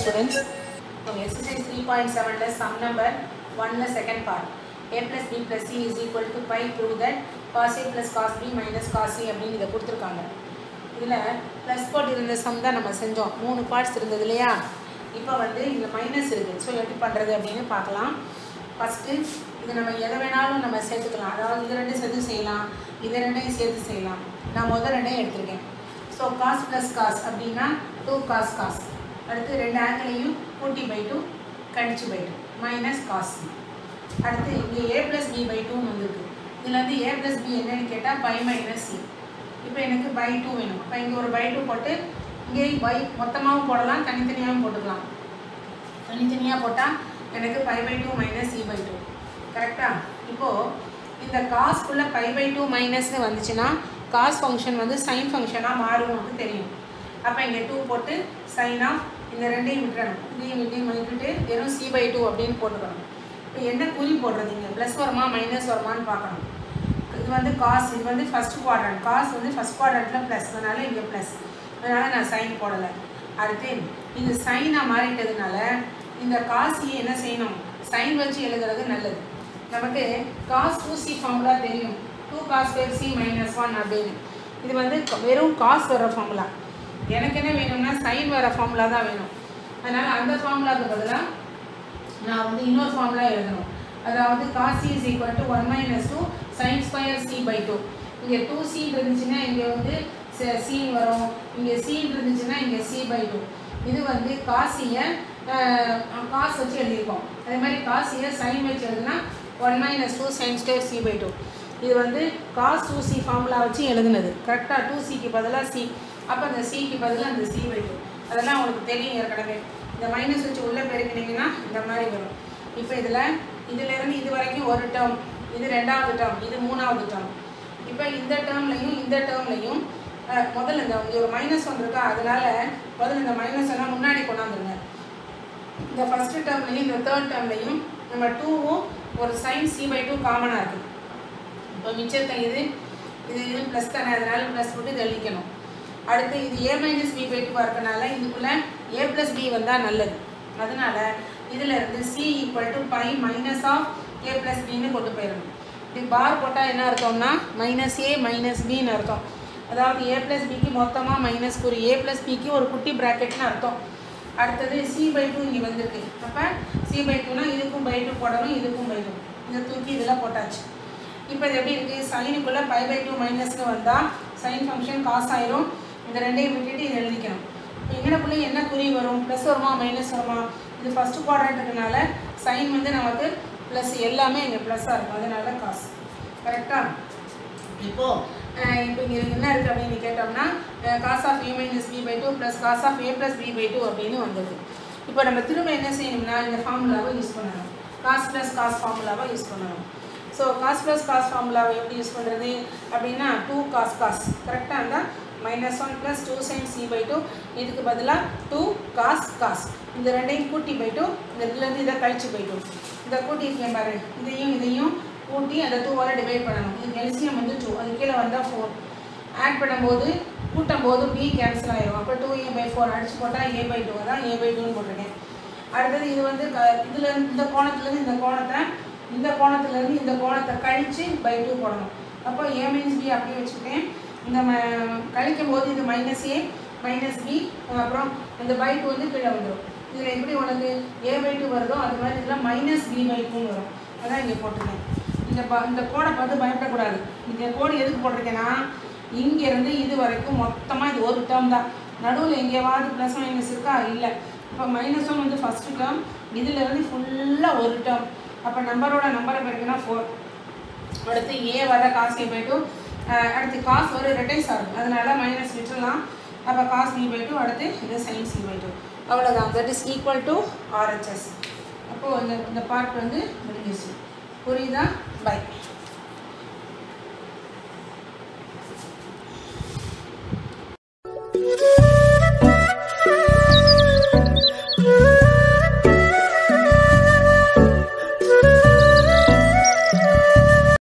students. So exercise 3.7 is sum number 1 the second part. a plus b plus c is equal to pi prove that cos a plus cos b minus cos c அப்படின்னு இதை கொடுத்துருக்காங்க இதில் plus போட்டு இருந்த some தான் நம்ம செஞ்சோம் மூணு பார்ட்ஸ் இருந்தது இல்லையா இப்போ வந்து இதில் மைனஸ் இருக்குது ஸோ எப்படி பண்ணுறது அப்படின்னு பார்க்கலாம் ஃபஸ்ட்டு இது நம்ம எதை வேணாலும் நம்ம சேர்த்துக்கலாம் அதாவது இது ரெண்டும் சேர்த்து செய்யலாம் இது ரெண்டையும் சேர்த்து செய்யலாம் நான் முதல் ரெண்டையும் எடுத்திருக்கேன் ஸோ காஸ் ப்ளஸ் காஸ் அப்படின்னா டூ காஸ் காஸ் அடுத்து ரெண்டு ஆங்கிளையும் கூட்டி பை டூ கழிச்சு பை டூ மைனஸ் காஸ் அடுத்து இங்கே ஏ ப்ளஸ் பி பை டூன்னு வந்திருக்கு இதில் வந்து ஏ ப்ளஸ் பி என்னன்னு கேட்டால் பை மைனஸ் சி இப்போ எனக்கு பை டூ வேணும் இப்போ இங்கே ஒரு பை டூ போட்டு இங்கேயும் பை மொத்தமாகவும் போடலாம் தனித்தனியாகவும் போட்டுக்கலாம் தனித்தனியாக போட்டால் எனக்கு pi by two minus C by two கரெக்டாக இப்போது இந்த காஸ்க்குள்ளே பை பை டூ மைனஸ்னு வந்துச்சுன்னா காஸ் ஃபங்க்ஷன் வந்து சைன் ஃபங்க்ஷனாக மாறும்னு தெரியும் அப்போ இங்கே டூ போட்டு சைனாக இந்த ரெண்டையும் விட்டுறணும் இதையும் இதையும் விட்டுட்டு வெறும் சி பை டூ அப்படின்னு போட்டுக்கணும் இப்போ என்ன குறி போடுறது இங்கே ப்ளஸ் வருமா மைனஸ் வருமான்னு பார்க்கணும் இது வந்து காஸ் இது வந்து ஃபஸ்ட் குவாட்ரண்ட் காஸ் வந்து ஃபஸ்ட் குவாட்ரண்ட்டில் ப்ளஸ் அதனால் இங்கே ப்ளஸ் அதனால் நான் சைன் போடலை அடுத்து இது சைனாக மாறிட்டதுனால இந்த காசியை என்ன செய்யணும் சைன் வச்சு எழுதுறது நல்லது நமக்கு காஸ் டூ சி ஃபார்முலா தெரியும் two cos square C minus one அப்படின்னு இது வந்து வெறும் காஸ் வர ஃபார்முலா எனக்கு என்ன வேணும்னா சைன் வர ஃபார்முலா தான் வேணும் அதனால் அந்த ஃபார்முலாவுக்கு பதிலாக நான் வந்து இன்னொரு ஃபார்முலா எழுதணும் அதாவது cos C is equal to one minus two sine square C by two இங்கே டூ சி இருந்துச்சுன்னா இங்கே வந்து சீன் வரும் இங்கே சீன் இருந்துச்சுன்னா இங்கே சி பை டூ இது வந்து காசியை காஸ் வச்சு எழுதியிருக்கோம் அதே மாதிரி காசியை சைன் வச்சு எழுதுனா one minus two sine square C by two இது வந்து காஸ் டூ சி ஃபார்முலா வச்சு எழுதுனது கரெக்டாக டூ சிக்கு பதிலாக சி அப்போ அந்த சிக்கு பதிலாக அந்த சி பை டூ அதெல்லாம் உங்களுக்கு தெரியும் ஏற்கனவே இந்த மைனஸ் வச்சு உள்ளே பெருக்கினீங்கன்னா இந்த மாதிரி வரும் இப்போ இதில் இதிலேருந்து இது வரைக்கும் ஒரு டேர்ம் இது ரெண்டாவது டேர்ம் இது மூணாவது டேர்ம் இப்போ இந்த டேர்ம்லையும் இந்த டேர்ம்லையும் முதல்ல இந்த இங்கே ஒரு மைனஸ் ஒன்று இருக்கா அதனால முதல்ல இந்த மைனஸ் எல்லாம் முன்னாடி கொண்டாந்துருங்க இந்த ஃபஸ்ட்டு டேர்ம்லையும் இந்த தேர்ட் டேர்ம்லையும் நம்ம டூவும் ஒரு சைன் சி பை டூ காமனாக இருக்குது இப்போ மிச்சத்தை இது இது இது ப்ளஸ் தானே அதனால ப்ளஸ் போட்டு இது அழிக்கணும் அடுத்து இது A minus B by two இருக்கனால இதுக்குள்ளே ஏ ப்ளஸ் பி வந்தால் நல்லது அதனால் இதில் இருந்து C equal to pi minus of A plus பின்னு கொண்டு போயிடணும் இப்படி பார் போட்டால் என்ன அர்த்தம்னா மைனஸ் ஏ மைனஸ் பின்னு அர்த்தம் அதாவது ஏ ப்ளஸ் பிக்கு மொத்தமாக மைனஸ் குறி ஏ ப்ளஸ் பிக்கு ஒரு குட்டி ப்ராக்கெட்னு அர்த்தம் அடுத்தது சி பை டூ இங்கே வந்திருக்கு அப்போ சி பை டூனா இதுக்கும் பை டூ போடணும் இதுக்கும் பை டூ இதை தூக்கி இதில் போட்டாச்சு இப்போ இது எப்படி இருக்குது சைனுக்குள்ளே பை பை டூ மைனஸ்னு வந்தால் சைன் ஃபங்க்ஷன் காசு ஆயிரும் இந்த ரெண்டையும் விட்டுட்டு இதை எழுதிக்கணும் எங்கனக்குள்ளே என்ன குறி வரும் ப்ளஸ் வருமா மைனஸ் வருமா இது ஃபஸ்ட்டு குவாட்ரண்ட்டுனால சைன் வந்து நமக்கு ப்ளஸ் எல்லாமே இங்கே ப்ளஸ்ஸாக இருக்கும் அதனால காசு கரெக்டாக இப்போது இப்போ இங்கே என்ன இருக்குது அப்படின்னு கேட்டோம்னா cos of A minus B by two plus cos of A plus B by two அப்படின்னு வந்தது இப்போ நம்ம திரும்ப என்ன செய்யணும்னா இந்த ஃபார்முலாவை யூஸ் பண்ணணும் காஸ் ப்ளஸ் காஸ் ஃபார்முலாவை யூஸ் பண்ணணும் ஸோ காஸ் ப்ளஸ் காஸ் ஃபார்முலாவை எப்படி யூஸ் பண்ணுறது அப்படின்னா டூ காஸ் காஸ் கரெக்டாக இருந்தால் minus one plus two sine C by two இதுக்கு பதிலாக டூ காஸ் காஸ் இந்த ரெண்டையும் கூட்டி பை டூ இந்த இதுலேருந்து இதை கழிச்சு பை டூ இதை கூட்டியிருக்கேன் பாரு இதையும் இதையும் கூட்டி அந்த டூவால் டிவைட் பண்ணணும் இது எல்சிஎம் வந்து டூ அது கீழே வந்தால் ஃபோர் ஆட் பண்ணும்போது கூட்டும் போது பி கேன்சல் ஆயிரும் அப்போ டூ ஏ பை ஃபோர் அடிச்சு போட்டால் ஏ பை டூ அதான் ஏ பை டூன்னு போட்டிருக்கேன் அடுத்தது இது வந்து க இதில் இந்த கோணத்துலேருந்து இந்த கோணத்தை இந்த கோணத்துலேருந்து இந்த கோணத்தை கழித்து பை டூ போடணும் அப்போ ஏ மைனஸ் பி அப்படியே வச்சுக்கிட்டேன் இந்த ம கழிக்கும் போது இது மைனஸ் ஏ மைனஸ் பி அப்புறம் இந்த பை டூ வந்து கீழே வந்துடும் இதில் எப்படி உனக்கு ஏ பை டூ வருதோ அது மாதிரி இதில் மைனஸ் பி பை டூன்னு வரும் அதான் இங்கே போட்டிருக்கேன் இந்த ப இந்த கோடை பார்த்து பயப்படக்கூடாது இந்த கோடு எதுக்கு போட்டிருக்கேன்னா இங்கேருந்து இது வரைக்கும் மொத்தமாக இது ஒரு டேர்ம் தான் நடுவில் எங்கேயாவது ப்ளஸ் மைனஸ் இருக்கா இல்லை இப்போ மைனஸ் ஒன் வந்து ஃபஸ்ட்டு டேர்ம் இதிலேருந்து ஃபுல்லாக ஒரு டேர்ம் அப்போ நம்பரோட நம்பரை பெருக்குன்னா ஃபோர் அடுத்து ஏ வர காசு போய்ட்டு அடுத்து காசு ஒரு ரெட்டைஸ் ஆகும் அதனால மைனஸ் விட்டுடலாம் அப்போ காஸ் பி பை டூ அடுத்து இது சைன் சி பை டூ அவ்வளோதான் that is equal to RHS அப்போது இந்த இந்த பார்ட் வந்து முடிஞ்சிச்சு புரியுதா பை